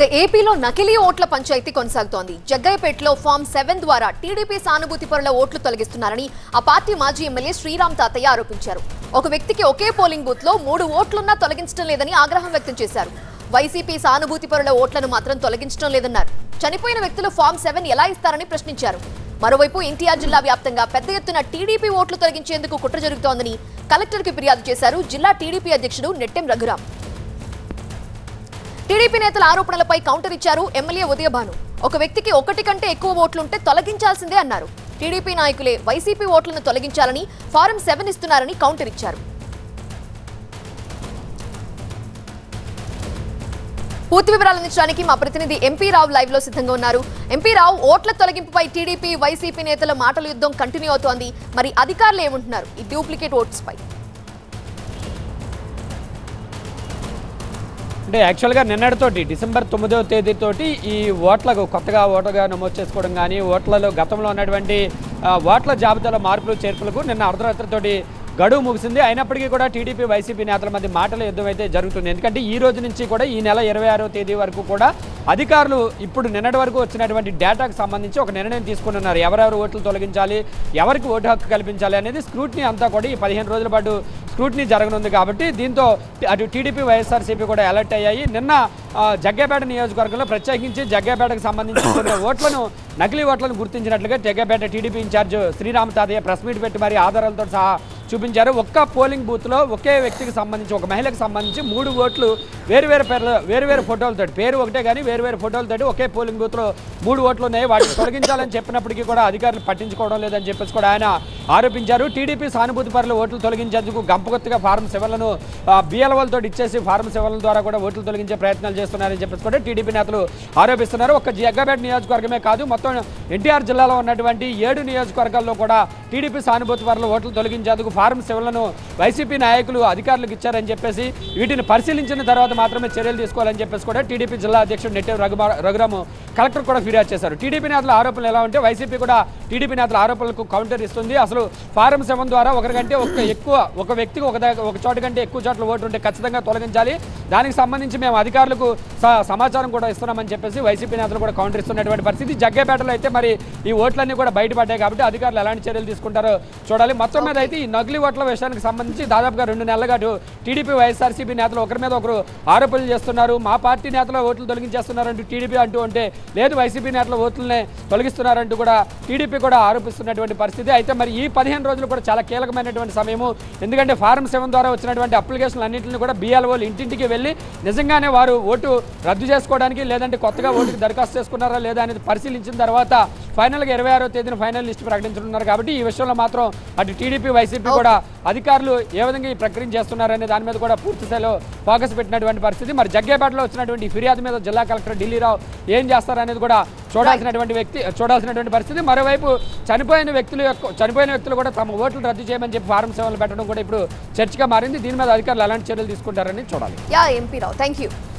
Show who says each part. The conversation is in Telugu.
Speaker 1: ఇక ఏపీలో నకిలీ ఓట్ల పంచాయతీ కొనసాగుతోంది జగ్గయ్యపేటలో ఫామ్ సెవెన్ ద్వారా టీడీపీ సానుభూతి పరుల ఓట్లు తొలగిస్తున్నారని ఆ పార్టీ మాజీ ఎమ్మెల్యే శ్రీరామ్ తాతయ్య ఆరోపించారు ఒక వ్యక్తికి ఒకే పోలింగ్ బూత్ లో మూడు ఓట్లున్నా తొలగించడం లేదని ఆగ్రహం వ్యక్తం చేశారు వైసీపీ సానుభూతి పరుల ఓట్లను మాత్రం తొలగించడం లేదన్నారు చనిపోయిన వ్యక్తులు ఫామ్ సెవెన్ ఎలా ఇస్తారని ప్రశ్నించారు మరోవైపు ఎన్టీఆర్ జిల్లా వ్యాప్తంగా పెద్ద ఎత్తున టీడీపీ ఓట్లు తొలగించేందుకు కుట్ర జరుగుతోందని కలెక్టర్కి ఫిర్యాదు చేశారు జిల్లా టీడీపీ అధ్యక్షుడు నెట్టెం రఘురాం టీడీపీ నేతల ఆరోపణలపై కౌంటర్ ఇచ్చారు ఎమ్మెల్యే ఉదయభాను ఒక వ్యక్తికి ఒకటి కంటే ఎక్కువ ఓట్లుంటే తొలగించాల్సిందే అన్నారు టీడీపీ నాయకులే వైసీపీ ఓట్లను తొలగించాలని ఫారం సెవెన్ ఇస్తున్నారని కౌంటర్ ఇచ్చారు పూర్తి వివరాలు అందించడానికి మా ప్రతినిధి ఎంపీ రావు లైవ్ లో సిద్ధంగా ఉన్నారు ఎంపీ రావు ఓట్ల తొలగింపుపై టీడీపీ వైసీపీ నేతల మాటల యుద్ధం కంటిన్యూ అవుతోంది మరి అధికారులు ఏమంటున్నారు ఈ డూప్లికేట్ ఓట్స్ పై
Speaker 2: అంటే యాక్చువల్గా నిన్నటితోటి డిసెంబర్ తొమ్మిదవ తేదీతోటి ఈ ఓట్లకు కొత్తగా ఓటర్గా నమోదు చేసుకోవడం కానీ ఓట్లలో గతంలో ఉన్నటువంటి ఆ, ఓట్ల జాబితాలో మార్పులు చేర్పులకు నిన్న అర్ధరాత్రితోటి గడువు ముగిసింది అయినప్పటికీ కూడా టీడీపీ వైసీపీ నేతల మధ్య మాటల యుద్ధం అయితే జరుగుతుంది ఎందుకంటే ఈ రోజు నుంచి కూడా ఈ నెల ఇరవై ఆరో తేదీ వరకు కూడా అధికారులు ఇప్పుడు నిన్నటి వరకు వచ్చినటువంటి డేటాకు సంబంధించి ఒక నిర్ణయం తీసుకున్నారు ఎవరెవరు ఓట్లు తొలగించాలి ఎవరికి ఓటు హక్కు కల్పించాలి అనేది స్క్రూట్నీ అంతా కూడా ఈ పదిహేను రోజుల పాటు స్క్రూట్నీ జరగనుంది కాబట్టి దీంతో అటు టీడీపీ వైఎస్ఆర్సీపీ కూడా అలర్ట్ అయ్యాయి నిన్న ఆ, జగ్గేపేట నియోజకవర్గంలో ప్రత్యేకించి జగ్గేపేటకు సంబంధించి కొన్ని ఓట్లను నకిలీ ఓట్లను గుర్తించినట్లుగా Jaggayyapeta TDP incharge Sriram Tatayya press meet పెట్టి మరి ఆధారాలతో సహా చూపించారు ఒక్క పోలింగ్ బూత్లో ఒకే వ్యక్తికి సంబంధించి ఒక మహిళకు సంబంధించి మూడు ఓట్లు వేరు వేరు పేర్ల వేరు వేరు ఫోటోలతో పేరు ఒకటే కానీ వేరు వేరు ఫోటోలతో ఒకే పోలింగ్ బూత్లో మూడు ఓట్లు ఉన్నాయి వాటిని తొలగించాలని చెప్పినప్పటికీ కూడా అధికారులు పట్టించుకోవడం లేదని చెప్పేసి కూడా ఆయన ఆరోపించారు టీడీపీ సానుభూతి పరుల ఓట్లు తొలగించేందుకు గంపగొత్తుగా ఫారం సెవెన్లను బిఎల్ఓలతో ఇచ్చేసి ఫారం సెవెన్ల ద్వారా కూడా ఓట్లు తొలగించే ప్రయత్నాలు చేస్తున్నారని చెప్పేసి కూడా టీడీపీ నేతలు ఆరోపిస్తున్నారు ఒక్క జగ్గపేట నియోజకవర్గమే కాదు మొత్తం ఎన్టీఆర్ జిల్లాలో ఉన్నటువంటి ఏడు నియోజకవర్గాల్లో కూడా టీడీపీ సానుభూతి పరుల ఓట్లు తొలగించేందుకు ఫారం సెవెన్లను వైసీపీ నాయకులు అధికారులకు ఇచ్చారని చెప్పేసి వీటిని పరిశీలించిన తర్వాత మాత్రమే చర్యలు తీసుకోవాలని చెప్పేసి కూడా టీడీపీ జిల్లా అధ్యక్షుడు నెట్టె రఘుమా రఘురాము కలెక్టర్ కూడా ఫిర్యాదు చేశారు టీడీపీ నేతల ఆరోపణలు ఎలా ఉంటే వైసీపీ కూడా టీడీపీ నేతల ఆరోపణలకు కౌంటర్ ఇస్తుంది అసలు ఫారం సెవెన్ ద్వారా ఒకరికంటే ఒక ఎక్కువ ఒక వ్యక్తికి ఒక దగ్గ- ఒక చోట కంటే ఎక్కువ చోట్ల ఓటు ఉంటే ఖచ్చితంగా తొలగించాలి దానికి సంబంధించి మేము అధికారులకు స- సమాచారం కూడా ఇస్తున్నామని చెప్పేసి వైసీపీ నేతలు కూడా కౌంటర్ ఇస్తున్నటువంటి పరిస్థితి జగ్గేపేటలో అయితే మరి ఈ ఓట్లన్నీ కూడా బయటపడ్డాయి కాబట్టి అధికారులు ఎలాంటి చర్యలు తీసుకుంటారో చూడాలి మొత్తం మీద అయితే ఈ నకిలీ ఓట్ల విషయానికి సంబంధించి దాదాపుగా రెండు నెలలుగా అటు టీడీపీ వైఎస్ఆర్సీపీ నేతలు ఒకరి మీద ఒకరు ఆరోపణలు చేస్తున్నారు మా పార్టీ నేతల ఓట్లు తొలగించేస్తున్నారంటూ టీడీపీ అంటూ ఉంటే లేదు వైసీపీ నేతల ఓట్లనే తొలగిస్తున్నారంటూ కూడా టీడీపీ కూడా ఆరోపిస్తున్నటువంటి పరిస్థితి అయితే మరి ఈ పదిహేను రోజులు కూడా చాలా కీలకమైనటువంటి సమయము ఎందుకంటే ఫారం సెవెన్ ద్వారా వచ్చినటువంటి అప్లికేషన్లు అన్నింటిని కూడా బీఎల్ఓలు ఇంటింటికి వెళ్ళి నిజంగానే వారు ఓటు రద్దు చేసుకోవడానికి లేదంటే కొత్తగా ఓటుకి దరఖాస్తు చేసుకున్నారా లేదా అనేది పరిశీలించిన తర్వాత ఫైనల్గా ఇరవై ఆరో తేదీన ఫైనల్ లిస్ట్ ప్రకటించనున్నారు కాబట్టి ఈ విషయంలో మాత్రం అటు టీడీపీ వైసీపీ కూడా అధికారులు ఏ విధంగా ఈ ప్రక్రియ చేస్తున్నారనే దాని మీద కూడా పూర్తి స్థాయిలో ఫోకస్ పెట్టినటువంటి పరిస్థితి మరి జగ్గేపేటలో వచ్చినటువంటి ఈ ఫిర్యాదు మీద జిల్లా కలెక్టర్ ఢిల్లీరావు ఏం చేస్తారనేది కూడా చూడాల్సినటువంటి వ్యక్తి చూడాల్సినటువంటి పరిస్థితి మరోవైపు చనిపోయిన వ్యక్తులు యొక్క చనిపోయిన వ్యక్తులు కూడా తమ ఓట్లు రద్దు చేయమని చెప్పి ఫారం సేవలు పెట్టడం కూడా ఇప్పుడు చర్చగా మారింది దీని మీద అధికారులు ఎలాంటి చర్యలు తీసుకుంటారని చూడాలి
Speaker 1: యా ఎంపీ రావు థ్యాంక్ యూ